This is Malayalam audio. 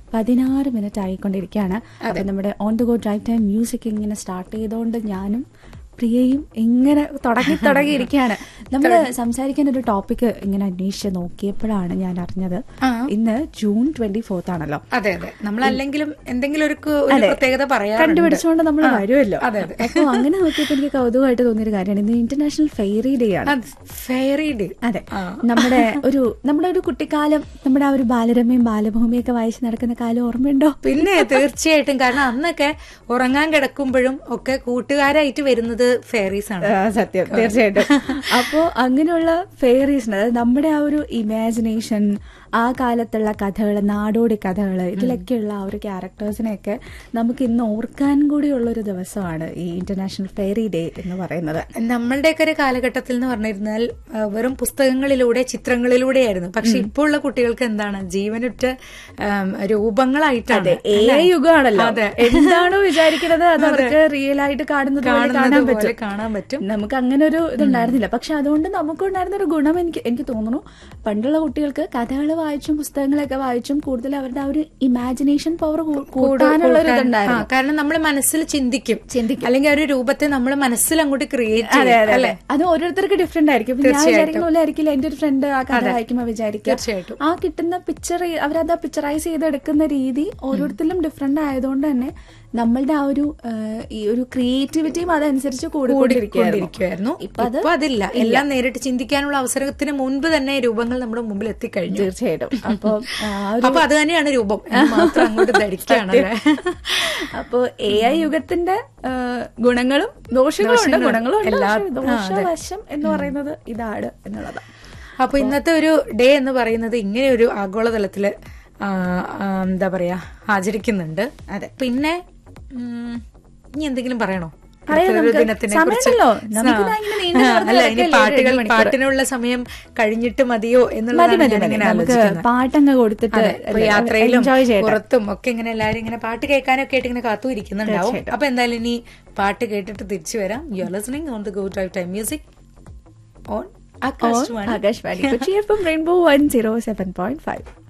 പതിനാറ് മിനിറ്റ് ആയിക്കൊണ്ടിരിക്കുകയാണ് അപ്പൊ നമ്മുടെ on the go drive time music ഇങ്ങനെ സ്റ്റാർട്ട് ചെയ്തുകൊണ്ട് ഞാനും പ്രിയയും ഇങ്ങനെ തുടങ്ങി തുടങ്ങിയിരിക്കുകയാണ് നമ്മൾ സംസാരിക്കാൻ ഒരു ടോപ്പിക് ഇങ്ങനെ അന്വേഷിച്ച് നോക്കിയപ്പോഴാണ് ഞാൻ അറിഞ്ഞത് ആ. ഇന്ന് ജൂൺ ട്വന്റി ഫോർത്ത് ആണല്ലോ അതെ അതെ നമ്മൾ അല്ലെങ്കിലും എന്തെങ്കിലും ഒരു ക- ഒരു പ്രത്യേകത പറയാറുണ്ട് കണ്ടുപിടിച്ചുകൊണ്ട് നമ്മൾ ആ, വരുമല്ലോ അതെ അതെ അപ്പൊ അങ്ങനെ നോക്കിയപ്പോൾ എനിക്ക് കൗതുകമായിട്ട് തോന്നിയൊരു കാര്യമാണ് ഇന്ന് ഇന്റർനാഷണൽ ഫെയറി ഡേ ആണ് ഫെയറി ഡേ അതെ നമ്മുടെ ഒരു നമ്മുടെ ഒരു കുട്ടിക്കാലം നമ്മുടെ ആ ഒരു ബാലരമയും ബാലഭൂമിയും ഒക്കെ വായിച്ച് നടക്കുന്ന കാലം ഓർമ്മയുണ്ടോ പിന്നെ തീർച്ചയായിട്ടും കാരണം അന്നൊക്കെ ഉറങ്ങാൻ കിടക്കുമ്പോഴും ഒക്കെ കൂട്ടുകാരായിട്ട് വരുന്നത് ഫെയറീസ് ആണ് ആ, സത്യം തീർച്ചയായിട്ടും അപ്പോ അങ്ങനെയുള്ള ഫെയറീസിന് അതായത് നമ്മുടെ ആ ഒരു ഇമാജിനേഷൻ ആ കാലത്തുള്ള കഥകൾ നാടോടി കഥകൾ ഇതിലൊക്കെയുള്ള ആ ഒരു ക്യാരക്ടേഴ്സിനെയൊക്കെ നമുക്ക് ഇന്ന് ഓർക്കാൻ കൂടിയുള്ള ഒരു ദിവസമാണ് ഈ ഇന്റർനാഷണൽ ഫെയറി ഡേ എന്ന് പറയുന്നത് നമ്മളുടെയൊക്കെ ഒരു കാലഘട്ടത്തിൽ എന്ന് പറഞ്ഞിരുന്നാൽ ആ, വെറും പുസ്തകങ്ങളിലൂടെ ചിത്രങ്ങളിലൂടെയായിരുന്നു പക്ഷെ ഇപ്പോൾ ഉള്ള കുട്ടികൾക്ക് എന്താണ് ജീവനുറ്റ ആം, രൂപങ്ങളായിട്ടാണ് ഏ യുഗമാണല്ലോ അതെ. എന്താണോ വിചാരിക്കുന്നത് അത് അവർക്ക് റിയൽ ആയിട്ട് കാണുന്നത് പോലെ കാണുന്നത് കാണാൻ പോലെ പറ്റും കാണാൻ പറ്റും നമുക്ക് അങ്ങനെ ഒരു ഇതുണ്ടായിരുന്നില്ല പക്ഷെ അതുകൊണ്ട് നമുക്കുണ്ടായിരുന്ന ഒരു ഗുണം എനിക്ക് എനിക്ക് തോന്നുന്നു പണ്ടുള്ള കുട്ടികൾക്ക് കഥകൾ വായിച്ചും പുസ്തകങ്ങളൊക്കെ വായിച്ചും കൂടുതൽ അവരുടെ ആ ഒരു ഇമാജിനേഷൻ പവർ കൂട്ടാനുള്ള ഒരു ആ, ഇതുണ്ടായിരുന്നു കാരണം നമ്മൾ മനസ്സിൽ ചിന്തിക്കും ചിന്തിക്കും. അല്ലെങ്കിൽ ആ ഒരു രൂപത്തെ നമ്മൾ മനസ്സിൽ അങ്ങോട്ട് ക്രിയേറ്റ് അതെ ചെയ്യും അതെ അല്ലെ അതെ അത് ഓരോരുത്തർക്ക് ഡിഫറെന്റ് ആയിരിക്കും ഇപ്പൊ ഞാൻ വിചാരിക്കുന്ന പോലെ ആയിരിക്കില്ല എന്റെ ഒരു ഫ്രണ്ട് ആ കഥ വായിക്കുമ്പോൾ വിചാരിക്കുക തീർച്ചയായിട്ടും. ആ കിട്ടുന്ന പിക്ചർ അവരത് പിക്ചറൈസ് ചെയ്തെടുക്കുന്ന രീതി ഓരോരുത്തരിലും ഡിഫറെന്റ് ആയതുകൊണ്ട് തന്നെ നമ്മളുടെ ആ ഒരു ആ, ഈ ഒരു ക്രിയേറ്റിവിറ്റിയും അതനുസരിച്ച് കൂടിക്കൊണ്ടിരിക്കുകയായിരുന്നു കൊണ്ടിരിക്കുവായിരുന്നു ഇപ്പൊ അത് ഇപ്പൊ അതില്ല എല്ലാം നേരിട്ട് ചിന്തിക്കാനുള്ള അവസരത്തിന് മുൻപ് തന്നെ രൂപങ്ങൾ നമ്മുടെ മുമ്പിൽ എത്തിക്കഴിഞ്ഞു തീർച്ചയായിട്ടും അപ്പൊ ആ ഒരു അപ്പൊ അത് തന്നെയാണ് രൂപം എന്ന് മാത്രം അങ്ങോട്ട് ധരിക്കുകയാണ് അല്ലേ? അപ്പോ എ ഐ യുഗത്തിന്റെ ആ, ഗുണങ്ങളും ദോഷങ്ങളും ഉണ്ട് ഗുണങ്ങളും ഉണ്ട് എല്ലാ- പക്ഷേ ദോഷവശം എന്ന് പറയുന്നത് ഇതാണ് എന്നുള്ളതാണ് അപ്പൊ ഇന്നത്തെ ഒരു ഡേ എന്ന് പറയുന്നത് ഇങ്ങനെ ഒരു ആഗോളതലത്തില് ആ, ആ, എന്താ പറയാ ആചരിക്കുന്നുണ്ട് അതെ. പിന്നെ ഉം, ഇനി എന്തെങ്കിലും പറയണോ പറയാം അടുത്തൊരു നമുക്ക്. ദിനത്തിനെ കുറിച്ച്? സമയമുണ്ടല്ലോ. നമുക്കിതാ ഇങ്ങനെ നീണ്ടു നിവർന്ന് അല്ല ഇനി കിടക്കല്ലേ പാട്ടുകൾ ഒരു മണിക്കൂർ. പാട്ടിനുള്ള സമയം കഴിഞ്ഞിട്ട് മതിയോ മതി എന്നുള്ളതാണ് മതി ഞാൻ മതി ഇങ്ങനെ നമുക്ക് ആലോചിക്കുന്നത് പാട്ടങ്ങ് കൊടുത്തിട്ട് അതെ, ഇപ്പൊ യാത്രയിലും എൻജോയ് ചെയ്യട്ടെ പുറത്തും ഒക്കെ ഇങ്ങനെ എല്ലാവരും ഇങ്ങനെ പാട്ട് കേൾക്കാനൊക്കെ ആയിട്ട് ഇങ്ങനെ കാത്തു ഇരിക്കുന്നുണ്ടാവും അപ്പൊ എന്തായാലും ഇനി പാട്ട് കേട്ടിട്ട് തിരിച്ചു വരാം you are listening on the go drive time music on Akashvani Akashvani Kochi F M rainbow one zero seven point five